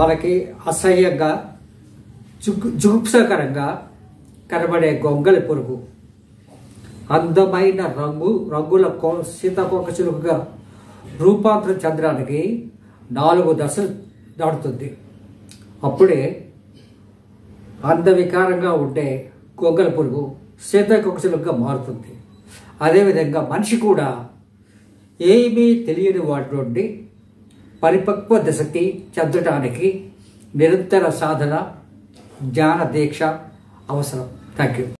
మనకి అసహ్యంగా జుగు జుగుప్సకరంగా కనబడే గొంగలి పురుగు అందమైన రంగు రంగుల కో సీతాకోక చిలుకగా రూపాంతరం చెందడానికి నాలుగు దశలు దాటుతుంది అప్పుడే అందవికారంగా ఉండే గొంగల పురుగు సీతాకోక చిలుకగా మారుతుంది అదేవిధంగా మనిషి కూడా ఏమీ తెలియని వాటి నుండి పరిపక్వ దశకి చెందడానికి నిరంతర సాధన జ్ఞాన దీక్ష అవసరం థ్యాంక్ యూ